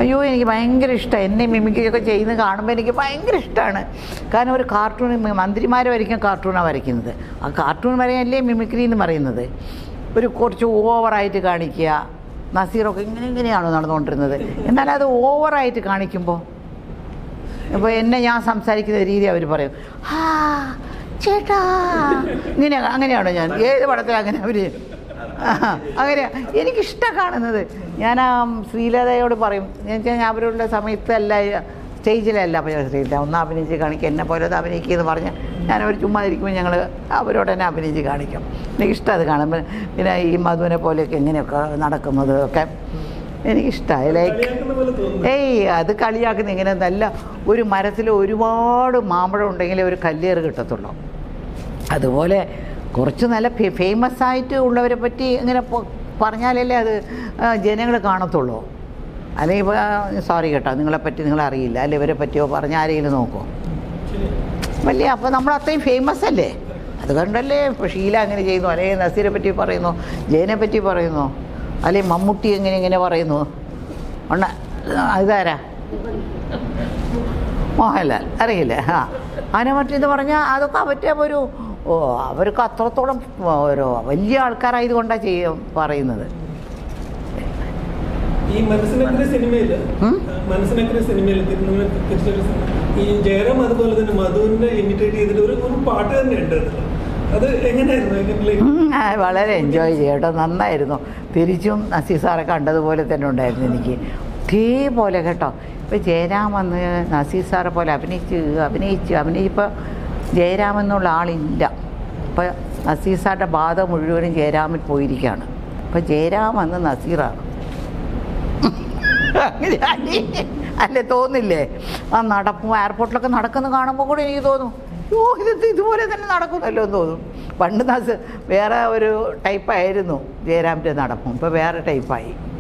അയ്യോ എനിക്ക് ഭയങ്കര ഇഷ്ടമാണ് എന്നെ മിമിക്രിയൊക്കെ ചെയ്യുന്നത് കാണുമ്പോൾ എനിക്ക് ഭയങ്കര ഇഷ്ടമാണ് കാരണം ഒരു കാർട്ടൂൺ മന്ത്രിമാർ വരയ്ക്കും കാർട്ടൂണാണ് വരയ്ക്കുന്നത് ആ കാർട്ടൂൺ വരയല്ലേ മിമിക്രി എന്ന് പറയുന്നത് ഒരു കുറച്ച് ഓവറായിട്ട് കാണിക്കുക നസീറൊക്കെ ഇങ്ങനെ ഇങ്ങനെയാണോ നടന്നുകൊണ്ടിരുന്നത് എന്നാൽ അത് ഓവറായിട്ട് കാണിക്കുമ്പോൾ അപ്പോൾ എന്നെ ഞാൻ സംസാരിക്കുന്ന രീതി അവർ പറയും ഹാ ചേട്ടാ ഇങ്ങനെ അങ്ങനെയാണോ ഞാൻ ഏത് പടത്തിലും അങ്ങനെ അവർ അങ്ങനെ എനിക്കിഷ്ടം കാണുന്നത് ഞാൻ ആ ശ്രീലതയോട് പറയും എന്ന് വെച്ചാൽ ഞാൻ അവരുടെ സമയത്തല്ല സ്റ്റേജിലല്ല അപ്പോൾ ശ്രീലത ഒന്ന് അഭിനയിച്ച് കാണിക്കുക എന്നെ പോലെ ഒന്ന് അഭിനയിക്കുക എന്ന് പറഞ്ഞ് ഞാൻ അവർ ചുമ്മാ ഇരിക്കുമ്പോൾ ഞങ്ങൾ അവരോട് തന്നെ അഭിനയിച്ച് കാണിക്കും എനിക്കിഷ്ടം അത് കാണുമ്പോൾ പിന്നെ ഈ മധുവിനെ പോലെയൊക്കെ എങ്ങനെയൊക്കെ നടക്കുന്നത് ഒക്കെ എനിക്കിഷ്ടമായി ലൈക്ക് കളിയാക്കുന്ന പോലെ തോന്നുന്നു ഏയ് അത് കളിയാക്കുന്ന ഇങ്ങനെ നല്ല ഒരു മരത്തിൽ ഒരുപാട് മാമ്പഴം ഉണ്ടെങ്കിലേ ഒരു കല്ലേറ് കിട്ടത്തുള്ളൂ അതുപോലെ കുറച്ച് നല്ല ഫേമസ് ആയിട്ട് ഉള്ളവരെ പറ്റി ഇങ്ങനെ പൊ- പറഞ്ഞാലല്ലേ അത് ജനങ്ങൾ കാണത്തുള്ളൂ അല്ലെങ്കിൽ ഇപ്പോൾ സോറി കേട്ടോ നിങ്ങളെപ്പറ്റി നിങ്ങളെ അറിയില്ല അല്ലെ ഇവരെ പറ്റിയോ പറഞ്ഞാൽ ആരെങ്കിലും നോക്കുമോ ശരി. വലിയ അപ്പോൾ നമ്മൾ അത്രയും ഫേമസ് അല്ലേ അതുകൊണ്ടല്ലേ ഇപ്പോൾ ഷീല അങ്ങനെ ചെയ്യുന്നു അല്ലെങ്കിൽ നസീറെ പറ്റി പറയുന്നു ജയനെ പറ്റി പറയുന്നു അല്ലെങ്കിൽ മമ്മൂട്ടി എങ്ങനെ ഇങ്ങനെ പറയുന്നു ഉണ്ട ഇതാരാ മോഹൻലാൽ അറിയില്ല ആ അതിനെ പറ്റിയെന്ന് പറഞ്ഞാൽ അതൊക്കെ അവരുടെ ഒരു ഓ അവർക്ക് അത്രത്തോളം ഓരോ വലിയ ആൾക്കാരായത് കൊണ്ടാണ് ചെയ്യും പറയുന്നത് ഈ മനസ്സിനക്കരെ സിനിമയില് ഉം? മനസ്സിനക്കരെ സിനിമയിൽ തിരുനെല്ലി തിരിച്ചൊരു സിനിമ ഈ ജയറാം അതുപോലെ തന്നെ മധുവിനെ ഇമിറ്റേറ്റ് ചെയ്തിട്ട് ഒരു ഒരു പാട്ട് തന്നെ ഉണ്ട് അതില്. അത് എങ്ങനെയായിരുന്നു എങ്ങനെ ഉം, ആ, വളരെ എൻജോയ് ചെയ്യട്ടോ നന്നായിരുന്നു തിരിച്ചും നസീർ സാറെ കണ്ടതുപോലെ തന്നെ ഉണ്ടായിരുന്നു എനിക്ക് ഇതേപോലെ കേട്ടോ ഇപ്പോൾ ജയരാം വന്ന് നസീർ സാറെ പോലെ അഭിനയിച്ച് അഭിനയിച്ച് അഭിനയിച്ചപ്പോൾ ജയരാം എന്നുള്ള ആളില്ല ഇപ്പോൾ നസീർ സാറിൻ്റെ ബാധ മുഴുവനും ജയരാമിൽ പോയിരിക്കുകയാണ് അപ്പോൾ ജയരാം വന്ന് നസീറാണ് അങ്ങനെയായി. അല്ലേ തോന്നില്ലേ ആ നടപ്പും എയർപോർട്ടിലൊക്കെ നടക്കുന്ന കാണുമ്പോൾ കൂടെ എനിക്ക് തോന്നും ഓ ഇത് ഇതുപോലെ തന്നെ നടക്കുന്നല്ലോ എന്ന് തോന്നും പണ്ട് നസ് വേറെ ഒരു ടൈപ്പായിരുന്നു ജയരാമിൻ്റെ നടപ്പും ഇപ്പോൾ വേറെ ടൈപ്പായി